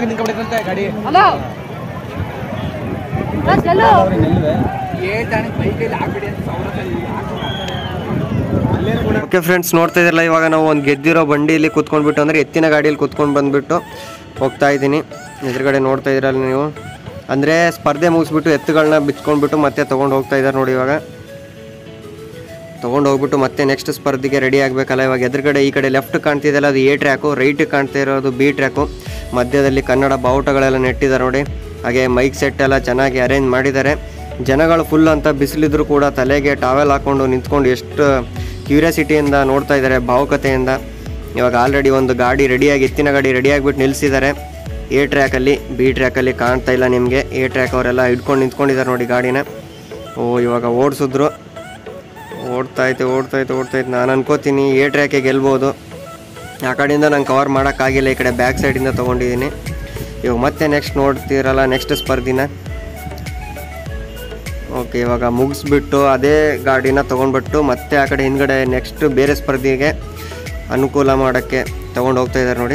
ಆಗಿ ನಿಂತ್ಕೊಂಡ್ಬಿಟ್ಟಂತೆ ಗಾಡಿ ಹಲೋ ಚಲೋ ಓಕೆ ಫ್ರೆಂಡ್ಸ್ ನೋಡ್ತಾ ಇದ್ರಲ್ಲ ಇವಾಗ ನಾವು ಒಂದು ಗೆದ್ದಿರೋ ಬಂಡಿಯಲ್ಲಿ ಕುತ್ಕೊಂಡ್ಬಿಟ್ಟು ಅಂದರೆ ಎತ್ತಿನ ಗಾಡಿಯಲ್ಲಿ ಕುತ್ಕೊಂಡು ಬಂದುಬಿಟ್ಟು ಹೋಗ್ತಾ ಇದ್ದೀನಿ ಎದುರುಗಡೆ ನೋಡ್ತಾ ಇದ್ದೀರಲ್ಲ ನೀವು ಅಂದರೆ ಸ್ಪರ್ಧೆ ಮುಗಿಸ್ಬಿಟ್ಟು ಎತ್ತುಗಳನ್ನ ಬಿಚ್ಕೊಂಡ್ಬಿಟ್ಟು ಮತ್ತೆ ತೊಗೊಂಡು ಹೋಗ್ತಾ ಇದ್ದಾರೆ ನೋಡಿ ಇವಾಗ ತೊಗೊಂಡು ಹೋಗ್ಬಿಟ್ಟು ಮತ್ತೆ ನೆಕ್ಸ್ಟ್ ಸ್ಪರ್ಧೆಗೆ ರೆಡಿ ಆಗಬೇಕಲ್ಲ ಇವಾಗ ಎದುರುಗಡೆ ಈ ಕಡೆ ಲೆಫ್ಟ್ ಕಾಣ್ತಿದೆಯಲ್ಲ ಅದು ಎ ಟ್ರ್ಯಾಕು ರೈಟ್ ಕಾಣ್ತಾ ಇರೋದು ಬಿ ಟ್ರ್ಯಾಕು ಮಧ್ಯದಲ್ಲಿ ಕನ್ನಡ ಬಾವುಟಗಳೆಲ್ಲ ನೆಟ್ಟಿದ್ದಾರೆ ನೋಡಿ ಹಾಗೆ ಮೈಕ್ ಸೆಟ್ ಎಲ್ಲ ಚೆನ್ನಾಗಿ ಅರೇಂಜ್ ಮಾಡಿದ್ದಾರೆ ಜನಗಳು ಫುಲ್ ಅಂತ ಬಿಸಿಲಿದ್ರು ಕೂಡ ತಲೆಗೆ ಟಾವೆಲ್ ಹಾಕ್ಕೊಂಡು ನಿಂತ್ಕೊಂಡು ಎಷ್ಟು ಕ್ಯೂರಿಯಾಸಿಟಿಯಿಂದ ನೋಡ್ತಾ ಇದ್ದಾರೆ ಭಾವುಕತೆಯಿಂದ ಇವಾಗ ಆಲ್ರೆಡಿ ಒಂದು ಗಾಡಿ ರೆಡಿಯಾಗಿ ಎತ್ತಿನ ಗಾಡಿ ರೆಡಿಯಾಗಿಬಿಟ್ಟು ನಿಲ್ಲಿಸಿದ್ದಾರೆ ಎ ಟ್ರ್ಯಾಕಲ್ಲಿ ಬಿ ಟ್ರ್ಯಾಕಲ್ಲಿ ಕಾಣ್ತಾ ಇಲ್ಲ ನಿಮಗೆ ಎ ಟ್ರ್ಯಾಕ್ ಅವರೆಲ್ಲ ಹಿಡ್ಕೊಂಡು ನಿಂತ್ಕೊಂಡಿದ್ದಾರೆ ನೋಡಿ ಗಾಡಿನ ಓ ಇವಾಗ ಓಡಿಸಿದ್ರು ಓಡ್ತಾಯ್ತು ಓಡ್ತಾಯ್ತು ಓಡ್ತಾಯ್ತು ನಾನು ಅನ್ಕೋತೀನಿ ಎ ಟ್ರ್ಯಾಕೆ ಗೆಲ್ಬೋದು ಆ ಕಡೆಯಿಂದ ನಂಗೆ ಕವರ್ ಮಾಡೋಕ್ಕಾಗಿಲ್ಲ ಈ ಕಡೆ ಬ್ಯಾಕ್ ಸೈಡಿಂದ ತೊಗೊಂಡಿದ್ದೀನಿ ಇವಾಗ ಮತ್ತೆ ನೆಕ್ಸ್ಟ್ ನೋಡ್ತೀರಲ್ಲ ನೆಕ್ಸ್ಟ್ ಸ್ಪರ್ಧಿನ ಓಕೆ ಇವಾಗ ಮುಗಿಸ್ಬಿಟ್ಟು ಅದೇ ಗಾಡಿನ ತೊಗೊಂಡ್ಬಿಟ್ಟು ಮತ್ತೆ ಆ ಕಡೆ ಹಿಂದ್ಗಡೆ ನೆಕ್ಸ್ಟ್ ಬೇರೆ ಸ್ಪರ್ಧೆಗೆ ಅನುಕೂಲ ಮಾಡೋಕ್ಕೆ ತೊಗೊಂಡು ಹೋಗ್ತಾ ಇದ್ದಾರೆ ನೋಡಿ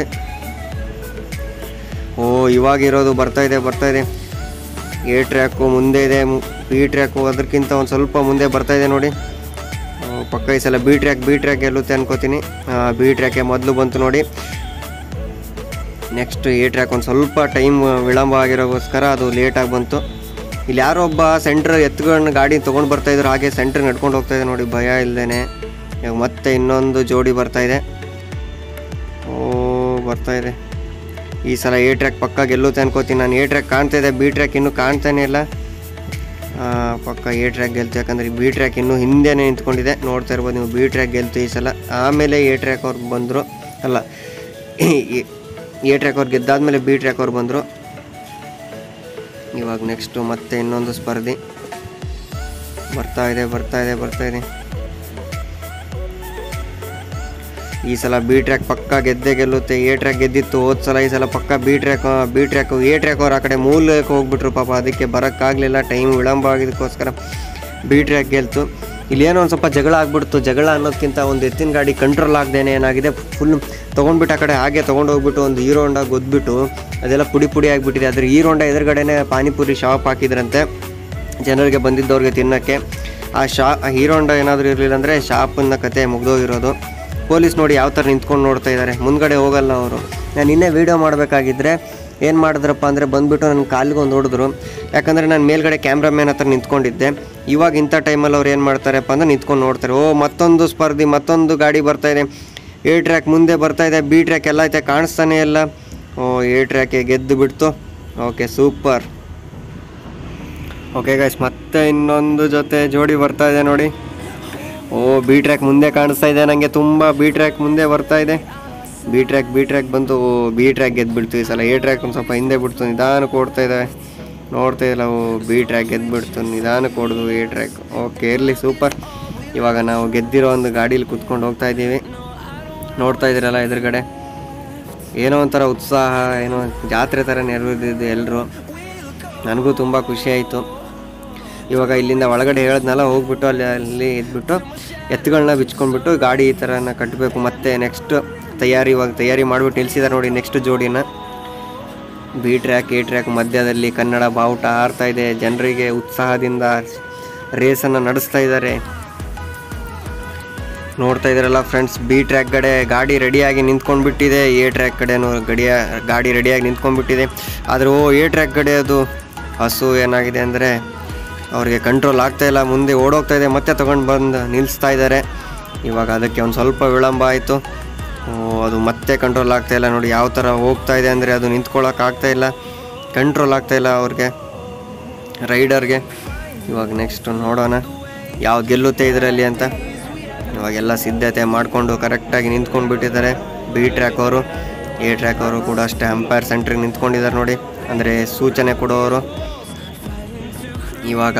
ಓ ಇವಾಗಿರೋದು ಬರ್ತಾ ಇದೆ ಬರ್ತಾ ಇದೆ ಎ ಟ್ರ್ಯಾಕು ಮುಂದೆ ಇದೆ ಬಿ ಟ್ರ್ಯಾಕು ಅದಕ್ಕಿಂತ ಒಂದು ಸ್ವಲ್ಪ ಮುಂದೆ ಬರ್ತಾ ಇದೆ ನೋಡಿ ಆ, ಪಕ್ಕ ಈ ಸಲ ಬಿ ಟ್ರ್ಯಾಕ್ ಬಿ ಟ್ರ್ಯಾಕ್ ಗೆಲ್ಲುತ್ತೆ ಅನ್ಕೋತೀನಿ ಬಿ ಟ್ರ್ಯಾಕೆ ಮೊದಲು ಬಂತು ನೋಡಿ ನೆಕ್ಸ್ಟ್ ಎ ಟ್ರ್ಯಾಕ್ ಒಂದು ಸ್ವಲ್ಪ ಟೈಮ್ ವಿಳಂಬ ಆಗಿರೋಗೋಸ್ಕರ ಅದು ಲೇಟಾಗಿ ಬಂತು ಇಲ್ಲಿ ಯಾರೋ ಒಬ್ಬ ಸೆಂಟ್ರ್ ಎತ್ತುಗಳನ್ನ ಗಾಡಿ ತೊಗೊಂಡು ಬರ್ತಾ ಇದ್ರು ಹಾಗೆ ಸೆಂಟ್ರ್ ನಡ್ಕೊಂಡು ಹೋಗ್ತಾ ಇದೆ ನೋಡಿ ಭಯ ಇಲ್ಲದೇನೆ ಇವಾಗ ಮತ್ತೆ ಇನ್ನೊಂದು ಜೋಡಿ ಬರ್ತಾ ಇದೆ ಓ ಬರ್ತಾ ಇದೆ ಈ ಸಲ ಎ ಟ್ರ್ಯಾಕ್ ಪಕ್ಕ ಗೆಲ್ಲುತ್ತೆ ಅನ್ಕೋತೀನಿ ನಾನು ಎ ಟ್ರ್ಯಾಕ್ ಕಾಣ್ತಾ ಇದೆ ಬಿ ಟ್ರ್ಯಾಕ್ ಇನ್ನೂ ಕಾಣ್ತಾನೆ ಇಲ್ಲ ಆ, ಪಕ್ಕ ಎ ಟ್ರ್ಯಾಕ್ ಗೆಲ್ತು ಯಾಕಂದರೆ ಬಿ ಟ್ರ್ಯಾಕ್ ಇನ್ನೂ ಹಿಂದೆನೇ ನಿಂತ್ಕೊಂಡಿದೆ ನೋಡ್ತಾ ಇರ್ಬೋದು ನೀವು ಬಿ ಟ್ರ್ಯಾಕ್ ಗೆಲ್ತು ಈ ಸಲ ಆಮೇಲೆ ಎ ಟ್ರ್ಯಾಕ್ ಅವ್ರು ಬಂದರು ಅಲ್ಲ ಎ ಟ್ರ್ಯಾಕ್ ಅವ್ರು ಗೆದ್ದಾದ್ಮೇಲೆ ಬಿ ಟ್ರ್ಯಾಕ್ ಅವ್ರು ಬಂದರು ಇವಾಗ ನೆಕ್ಸ್ಟು ಮತ್ತೆ ಇನ್ನೊಂದು ಸ್ಪರ್ಧೆ ಬರ್ತಾ ಇದೆ ಬರ್ತಾ ಇದೆ ಬರ್ತಾ ಇದೆ ಈ ಸಲ ಬಿ ಟ್ರ್ಯಾಕ್ ಪಕ್ಕ ಗೆದ್ದೇ ಗೆಲ್ಲುತ್ತೆ ಎ ಟ್ರ್ಯಾಕ್ ಗೆದ್ದಿತ್ತು ಹೋದ ಸಲ ಈ ಸಲ ಪಕ್ಕ B track B track A track ಅವ್ರು ಆ ಕಡೆ ಮೂಲಕ್ಕೆ ಹೋಗ್ಬಿಟ್ರು ಪಾಪ ಅದಕ್ಕೆ ಬರೋಕ್ಕಾಗಲಿಲ್ಲ ಟೈಮ್ ವಿಳಂಬ ಆಗಿದ್ದಕ್ಕೋಸ್ಕರ ಬಿ ಟ್ರ್ಯಾಕ್ ಗೆಲ್ತು ಇಲ್ಲಿ ಏನೋ ಒಂದು ಸ್ವಲ್ಪ ಜಗಳ ಆಗ್ಬಿಡ್ತು ಜಗಳ ಅನ್ನೋದಕ್ಕಿಂತ ಒಂದು ಎತ್ತಿನ ಗಾಡಿ ಕಂಟ್ರೋಲ್ ಆಗದೇನೆ ಏನಾಗಿದೆ ಫುಲ್ ತೊಗೊಂಡ್ಬಿಟ್ಟು ಆ ಕಡೆ ಹಾಗೆ ತೊಗೊಂಡು ಹೋಗ್ಬಿಟ್ಟು ಒಂದು ಹೀರೋ ಹೊಂಡ ಗೊದ್ಬಿಟ್ಟು ಅದೆಲ್ಲ ಪುಡಿ ಪುಡಿ ಆಗಿಬಿಟ್ಟಿದೆ ಅದ್ರ ಹೀರೋ ಹೊಂಡ ಎದುರುಗಡೆನೆ ಪಾನಿಪುರಿ ಶಾಪ್ ಹಾಕಿದ್ರಂತೆ ಜನರಿಗೆ ಬಂದಿದ್ದವ್ರಿಗೆ ತಿನ್ನೋಕ್ಕೆ ಆ ಶಾ ಆ ಹೀರೋ ಹೊಂಡ ಏನಾದರೂ ಇರಲಿಲ್ಲ ಅಂದರೆ ಶಾಪನ್ನ ಕತೆ ಮುಗ್ದೋಗಿರೋದು ಪೊಲೀಸ್ ನೋಡಿ ಯಾವ ಥರ ನಿಂತ್ಕೊಂಡು ನೋಡ್ತಾ ಇದ್ದಾರೆ ಮುಂದ್ಗಡೆ ಹೋಗಲ್ಲ ಅವರು ನಾನು ಇನ್ನೇ ವೀಡಿಯೋ ಮಾಡಬೇಕಾಗಿದ್ದರೆ ಏನು ಮಾಡಿದ್ರಪ್ಪ ಅಂದರೆ ಬಂದುಬಿಟ್ಟು ನನ್ನ ಕಾಲಿಗೆ ಒಂದು ಹೊಡೆದ್ರು ಯಾಕಂದರೆ ನಾನು ಮೇಲ್ಗಡೆ ಕ್ಯಾಮ್ರಾಮ್ಯಾನ್ ಹತ್ರ ನಿಂತ್ಕೊಂಡಿದ್ದೆ ಇವಾಗ ಇಂಥ ಟೈಮಲ್ಲಿ ಅವ್ರು ಏನು ಮಾಡ್ತಾರಪ್ಪ ಅಂದ್ರೆ ನಿಂತ್ಕೊಂಡು ನೋಡ್ತಾರೆ ಓ ಮತ್ತೊಂದು ಸ್ಪರ್ಧಿ ಮತ್ತೊಂದು ಗಾಡಿ ಬರ್ತಾ ಇದೆ ಎ ಟ್ರ್ಯಾಕ್ ಮುಂದೆ ಬರ್ತಾ ಇದೆ ಬಿ ಟ್ರ್ಯಾಕ್ ಎಲ್ಲ ಐತೆ ಕಾಣಿಸ್ತಾನೆ ಇಲ್ಲ ಓ ಎ ಟ್ರ್ಯಾಕೆ ಗೆದ್ದು ಬಿಡ್ತು ಓಕೆ ಸೂಪರ್ ಓಕೆ ಗೈಸ್ ಮತ್ತೆ ಇನ್ನೊಂದು ಜೊತೆ ಜೋಡಿ ಬರ್ತಾ ಇದೆ ನೋಡಿ ಓ ಬಿ ಟ್ರ್ಯಾಕ್ ಮುಂದೆ ಕಾಣಿಸ್ತಾ ಇದೆ ನನಗೆ ತುಂಬ ಬಿ ಟ್ರ್ಯಾಕ್ ಮುಂದೆ ಬರ್ತಾ ಇದೆ ಬಿ ಟ್ರ್ಯಾಕ್ ಬಿ ಟ್ರ್ಯಾಕ್ ಬಂತು ಓ ಬಿ ಟ್ರ್ಯಾಕ್ ಗೆದ್ದುಬಿಡ್ತು ಈ ಸಲ ಎ ಟ್ರ್ಯಾಕ್ ಒಂದು ಸ್ವಲ್ಪ ಹಿಂದೆ ಬಿಡ್ತು ನಿಧಾನಕ್ಕೆ ಓಡ್ತಾ ಇದೆ ನೋಡ್ತಾ ಇಲ್ಲ ಓ ಬಿ ಟ್ರ್ಯಾಕ್ ಗೆದ್ದುಬಿಡ್ತು ನಿಧಾನಕ್ಕೆ ಓಡ್ದು ಎ ಟ್ರ್ಯಾಕ್ ಓಕೆ ಇರಲಿ ಸೂಪರ್ ಇವಾಗ ನಾವು ಗೆದ್ದಿರೋ ಒಂದು ಗಾಡೀಲಿ ಕುತ್ಕೊಂಡು ಹೋಗ್ತಾ ಇದ್ದೀವಿ ನೋಡ್ತಾ ಇದ್ದೀರಲ್ಲ ಎದುರುಗಡೆ ಏನೋ ಒಂಥರ ಉತ್ಸಾಹ ಏನೋ ಜಾತ್ರೆ ಥರ ನೆರವೇರಿದ್ದು ಎಲ್ಲರೂ ನನಗೂ ತುಂಬ ಖುಷಿ ಆಯಿತು ಇವಾಗ ಇಲ್ಲಿಂದ ಒಳಗಡೆ ಹೇಳಿದ್ನಲ್ಲ ಹೋಗ್ಬಿಟ್ಟು ಅಲ್ಲಿ ಅಲ್ಲಿ ಇದ್ಬಿಟ್ಟು ಎತ್ತುಗಳನ್ನ ಬಿಚ್ಕೊಂಡ್ಬಿಟ್ಟು ಗಾಡಿ ಈ ಥರನ ಕಟ್ಟಬೇಕು ಮತ್ತೆ ನೆಕ್ಸ್ಟ್ ತಯಾರಿ ಇವಾಗ ತಯಾರಿ ಮಾಡಿಬಿಟ್ಟು ನಿಲ್ಸಿದ್ದಾರೆ ನೋಡಿ ನೆಕ್ಸ್ಟ್ ಜೋಡಿನ ಬಿ ಟ್ರ್ಯಾಕ್ ಎ ಟ್ರ್ಯಾಕ್ ಮಧ್ಯದಲ್ಲಿ ಕನ್ನಡ ಬಾವುಟ ಹಾರ್ತಾ ಇದೆ ಜನರಿಗೆ ಉತ್ಸಾಹದಿಂದ ರೇಸನ್ನು ನಡೆಸ್ತಾ ಇದ್ದಾರೆ ನೋಡ್ತಾ ಇದ್ದೀರಲ್ಲ ಫ್ರೆಂಡ್ಸ್ ಬಿ ಟ್ರ್ಯಾಕ್ ಕಡೆ ಗಾಡಿ ರೆಡಿಯಾಗಿ ನಿಂತ್ಕೊಂಡ್ಬಿಟ್ಟಿದೆ ಎ ಟ್ರ್ಯಾಕ್ ಕಡೆನೂ ಗಡಿಯ ಗಾಡಿ ರೆಡಿಯಾಗಿ ನಿಂತ್ಕೊಂಡ್ಬಿಟ್ಟಿದೆ ಆದರೆ ಓ ಎ ಟ್ರ್ಯಾಕ್ ಕಡೆ ಅದು ಹಸು ಏನಾಗಿದೆ ಅಂದರೆ ಅವ್ರಿಗೆ ಕಂಟ್ರೋಲ್ ಆಗ್ತಾ ಇಲ್ಲ ಮುಂದೆ ಓಡೋಗ್ತಾ ಇದೆ ಮತ್ತೆ ತೊಗೊಂಡು ಬಂದು ನಿಲ್ಲಿಸ್ತಾ ಇದ್ದಾರೆ ಇವಾಗ ಅದಕ್ಕೆ ಒಂದು ಸ್ವಲ್ಪ ವಿಳಂಬ ಆಯಿತು ಅದು ಮತ್ತೆ ಕಂಟ್ರೋಲ್ ಆಗ್ತಾ ಇಲ್ಲ ನೋಡಿ ಯಾವ ಥರ ಹೋಗ್ತಾ ಇದೆ ಅಂದರೆ ಅದು ನಿಂತ್ಕೊಳ್ಳೋಕೆ ಆಗ್ತಾ ಇಲ್ಲ ಕಂಟ್ರೋಲ್ ಆಗ್ತಾ ಇಲ್ಲ ಅವ್ರಿಗೆ ರೈಡರ್ಗೆ ಇವಾಗ ನೆಕ್ಸ್ಟ್ ನೋಡೋಣ ಯಾವ್ದು ಗೆಲ್ಲುತ್ತೆ ಇದರಲ್ಲಿ ಅಂತ ಇವಾಗೆಲ್ಲ ಸಿದ್ಧತೆ ಮಾಡಿಕೊಂಡು ಕರೆಕ್ಟಾಗಿ ನಿಂತ್ಕೊಂಡು ಬಿಟ್ಟಿದ್ದಾರೆ ಬಿ ಟ್ರ್ಯಾಕ್ ಅವರು ಎ ಟ್ರ್ಯಾಕ್ ಅವರು ಕೂಡ ಅಷ್ಟೇ ಅಂಪೈರ್ ಸೆಂಟ್ರಿಗೆ ನಿಂತ್ಕೊಂಡಿದ್ದಾರೆ ನೋಡಿ ಅಂದರೆ ಸೂಚನೆ ಕೊಡೋರು ಇವಾಗ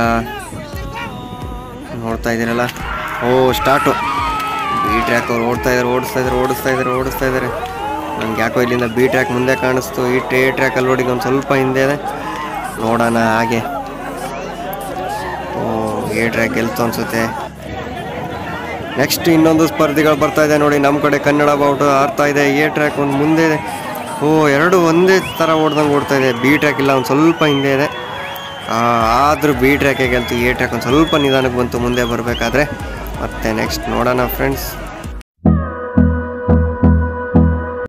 ನೋಡ್ತಾ ಇದ್ದೀರಲ್ಲ ಓ ಸ್ಟಾರ್ಟು ಬಿ ಟ್ರ್ಯಾಕ್ ಅವ್ರು ಓಡ್ತಾ ಇದ್ದಾರೆ ಓಡಿಸ್ತಾ ಇದ್ದಾರೆ ಓಡಿಸ್ತಾ ಇದ್ದಾರೆ ಓಡಿಸ್ತಾ ಇದ್ದಾರೆ ನಂಗೆ ಯಾಕೋ ಇಲ್ಲಿಂದ ಬಿ ಟ್ರ್ಯಾಕ್ ಮುಂದೆ ಕಾಣಿಸ್ತು ಈ ಟೇ ಟ್ರ್ಯಾಕಲ್ಲಿ ಓಡಿಗೆ ಒಂದು ಸ್ವಲ್ಪ ಹಿಂದೆ ಇದೆ ನೋಡೋಣ ಹಾಗೆ ಓ ಎ ಟ್ರ್ಯಾಕ್ ಗೆಲ್ತು ಅನ್ಸುತ್ತೆ ನೆಕ್ಸ್ಟ್ ಇನ್ನೊಂದು ಸ್ಪರ್ಧಿಗಳು ಬರ್ತಾ ಇದೆ ನೋಡಿ ನಮ್ಮ ಕಡೆ ಕನ್ನಡ ಬಾವುಟ ಆಡ್ತಾ ಇದೆ ಎ ಟ್ರ್ಯಾಕ್ ಒಂದು ಮುಂದೆ ಇದೆ ಓ ಎರಡು ಒಂದೇ ಥರ ಓಡ್ದಂಗೆ ಓಡ್ತಾ ಇದೆ ಬಿ ಟ್ರ್ಯಾಕ್ ಇಲ್ಲ ಒಂದು ಸ್ವಲ್ಪ ಹಿಂದೆ ಇದೆ ಆದರೂ ಬಿ ಟ್ರ್ಯಾಕೆ ಗೆಲ್ತು ಎ ಟ್ರ್ಯಾಕ್ ಒಂದು ಸ್ವಲ್ಪ ನಿಧಾನಕ್ಕೆ ಬಂತು ಮುಂದೆ ಬರಬೇಕಾದ್ರೆ ಮತ್ತೆ ನೆಕ್ಸ್ಟ್ ನೋಡೋಣ ಫ್ರೆಂಡ್ಸ್